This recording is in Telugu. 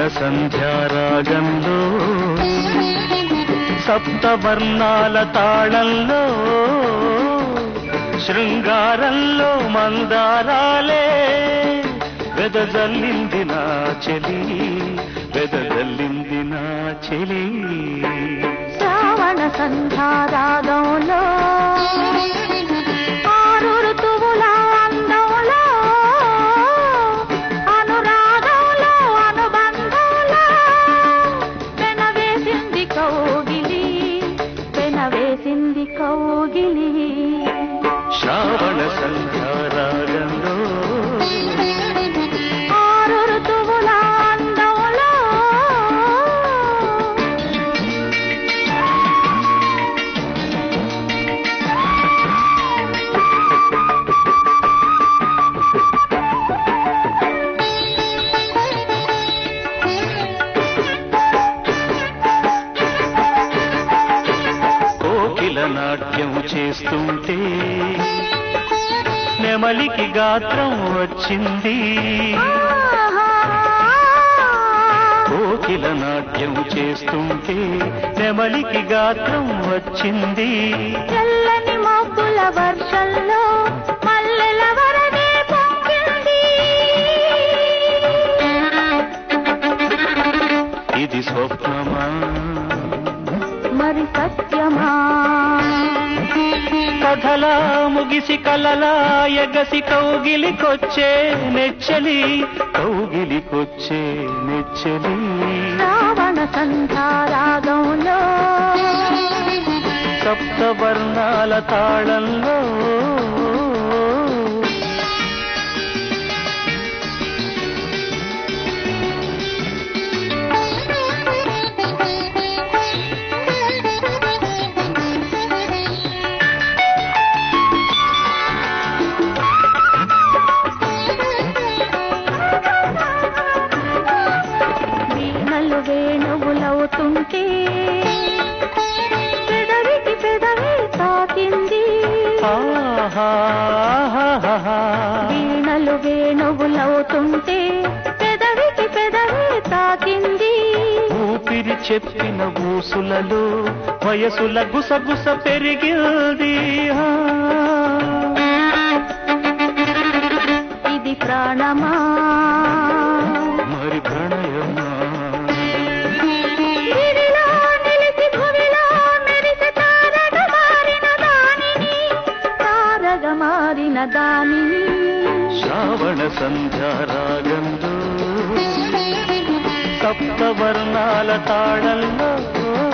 సంధ్యారాగంలో సప్తవర్ణాల తాళంలో శృంగారంలో మందారాలే వెదజల్లింది నా చెలి వెదజల్లింది నా చెలి శ్రావణ సంధ్యారాగంలో ఆరు ఋతువుల అందంలో అనురాగంలో అనుబంధంలో పెనవేసింది కౌగిలి పెనవేసింది కౌగిలి శ్రావణ సంధ్యారాగంలో ఆరు ఋతువుల అందంలో కోకిల నాట్యం చేస్తుంటే నెమలికి గాత్రం వచ్చింది కోకిల నాట్యం చేస్తుంటే నెమలికి గాత్రం వచ్చింది తెల్లని మబ్బుల వర్షంలో మల్లెల వరదే పొంగింది ఇది స్వప్నమా మరి సత్యమా కథలా ముగిసి కలలా ఎగసి కౌగిలికొచ్చే నెచ్చలి కౌగిలికొచ్చే నెచ్చలి శ్రావణ సంధ్యారాగంలో సప్తవర్ణాల తాళంలో వీణలు వేణువులవుతుంటే పెదవికి పెదవి తాకింది ఆహాహాహాహా. వీణలు వేణువులవుతుంటే పెదవికి పెదవి తాకింది ఊపిరి చెప్పిన ఊసులలో వయసుల గుసగుస పెరిగింది ఆ. ఇది ప్రాణమా మరి ప్రణయమా గిరిలో నిలిచి భువిలో మెరిసే తారగా మారిన దానిని తారగా మారిన దానిని శ్రావణ సంధ్యారాగంలో సప్తవర్ణాల తాళంలో